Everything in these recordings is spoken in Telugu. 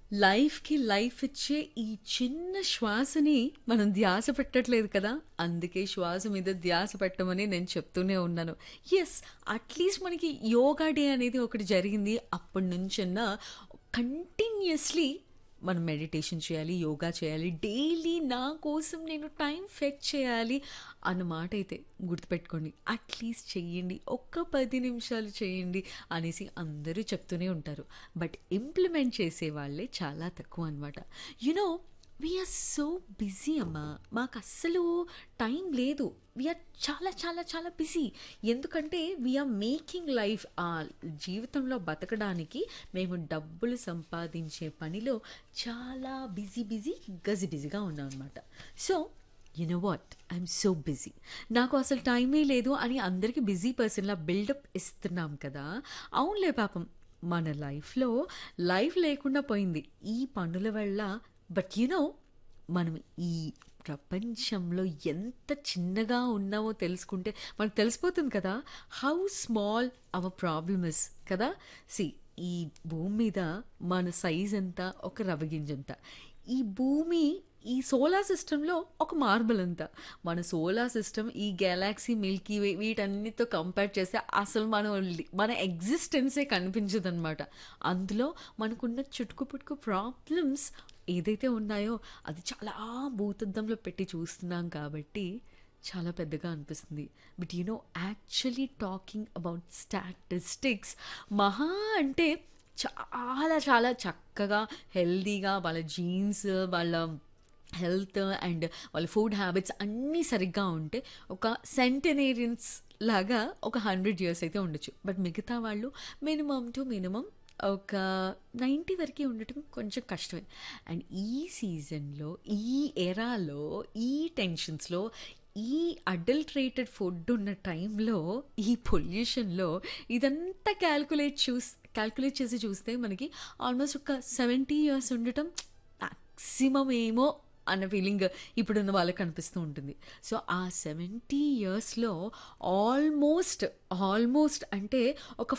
లైఫ్‌కి లైఫ్ ఇచ్చే ఈ చిన్న శ్వాసని మనం ధ్యాస పెట్టట్లేదు కదా! అందుకే శ్వాస మీద ధ్యాస పెట్టమని నేను చెప్తూనే ఉన్నాను. యెస్ అట్‌లీస్ట్ మనకి యోగా డే అనేది ఒకటి జరిగింది. అప్పటినుంచన్నా కంటిన్యూయస్‌లీ మనం మెడిటేషన్ చేయాలి, యోగా చేయాలి. డైలీ నా కోసం నేను టైం ఫెచ్ చేయాలి అన్న మాట అయితే గుర్తుపెట్టుకోండి. అట్‌లీస్ట్ చెయ్యండి. ఒక్క 10 నిమిషాలు చేయండి అనేసి అందరూ చెప్తూనే ఉంటారు. బట్ ఇంప్లిమెంట్ చేసే వాళ్ళే చాలా తక్కువ అనమాట. You know we are so busy అమ్మా. మాకస్సలు టైం లేదు. వి ఆర్ చాలా చాలా చాలా బిజీ. ఎందుకంటే వి ఆర్ మేకింగ్ లైఫ్ ఆహ్, జీవితంలో బతకడానికి మేము డబ్బులు సంపాదించే పనిలో చాలా బిజీ బిజీ గజిబిజిగా ఉన్నామనమాట. So you know what I'm so busy. నాకు అసలు టైమే లేదు అని అందరికి బిజీ పర్సన్‌లా బిల్డప్ ఇస్తున్నాం కదా! అవునులే పాపం మన లైఫ్‌లో లైఫ్ లేకుండా పోయింది. ఈ పనుల వల్ల బట్ యూ నో మనం ఈ ప్రపంచంలో ఎంత చిన్నగా ఉన్నామో తెలుసుకుంటే మనకు తెలిసిపోతుంది కదా! How small our problem is కదా! సీ ఈ భూమి మీద మన సైజ్ ఎంత? ఒక రవ్వగింజంత. ఈ భూమి ఈ సోలార్ సిస్టమ్‌లో ఒక మార్బుల్ అంత. మన సోలార్ సిస్టమ్ ఈ గెలాక్సీ, మిల్కీ వే వీటన్నిటితో కంపేర్ చేస్తే అసలు మనం లి మన ఎగ్జిస్టెన్సే కనిపించదనమాట. అందులో మనకున్న చుటుకు పుటుకు ప్రాబ్లమ్స్ ఏదైతే ఉన్నాయో అది చాలా భూతద్దంలో పెట్టి చూస్తున్నాం కాబట్టి చాలా పెద్దగా అనిపిస్తుంది. But you know actually talking about statistics మహా అంటే చాలా చాలా చక్కగా హెల్తీగా వాళ్ళ జీన్స్, వాళ్ళ హెల్త్ అండ్ వాళ్ళ ఫుడ్ హ్యాబిట్స్ అన్నీ సరిగ్గా ఉంటే ఒక సెంటెనేరియన్స్ లాగా ఒక 100 ఇయర్స్ అయితే ఉండొచ్చు. బట్ మిగతా వాళ్ళు మినిమమ్ టు మినిమమ్ ఒక 90 వరకే ఉండటం కొంచెం కష్టమే. అండ్ ఈ సీజన్‌లో, ఈ ఎరాలో, ఈ టెన్షన్స్‌లో, ఈ అడల్టరేటెడ్ ఫుడ్ ఉన్న టైంలో, ఈ పొల్యూషన్‌లో ఇదంతా కాలిక్యులేట్ చూస్ కాలిక్యులేట్ చేసి చూస్తే మనకి ఆల్మోస్ట్ ఒక 70 ఇయర్స్ ఉండటం మాక్సిమం ఏమో అన్న ఫీలింగ్ ఇప్పుడున్న వాళ్ళకి అనిపిస్తూ ఉంటుంది. సో ఆ 70 ఇయర్స్‌లో ఆల్మోస్ట్, ఆల్మోస్ట్ అంటే ఒక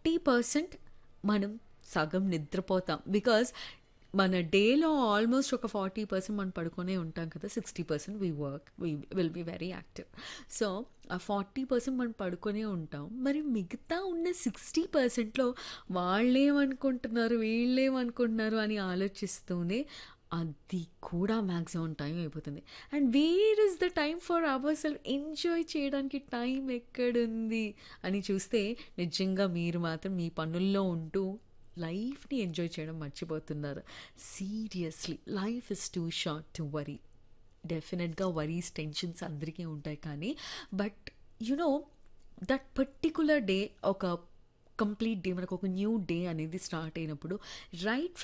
40% మనం సగం నిద్రపోతాం. బికాజ్ మన డేలో ఆల్మోస్ట్ ఒక 40% మనం పడుకునే ఉంటాం కదా! 60% we work. We will be very active. So ఆ 40% మనం పడుకునే ఉంటాం. మరి మిగతా ఉన్న 60%లో వాళ్ళేమనుకుంటున్నారు, వీళ్ళేమనుకుంటున్నారు అని ఆలోచిస్తూనే అది కూడా మాక్సిమం టైం అయిపోతుంది. And where is the time for our self enjoy చేయడానికి టైం ఎక్కడుంది అని చూస్తే నిజంగా మీరు మాత్రం మీ పనుల్లో ఉంటూ లైఫ్‌ని ఎంజాయ్ చేయడం మర్చిపోతున్నారు. సీరియస్‌లీ life is too short to worry. డెఫినిట్‌గా వరీస్, టెన్షన్స్ అందరికీ ఉంటాయి కానీ but you know that particular day ఒక కంప్లీట్ డే మనకు ఒక న్యూ డే అనేది స్టార్ట్ అయినప్పుడు రైట్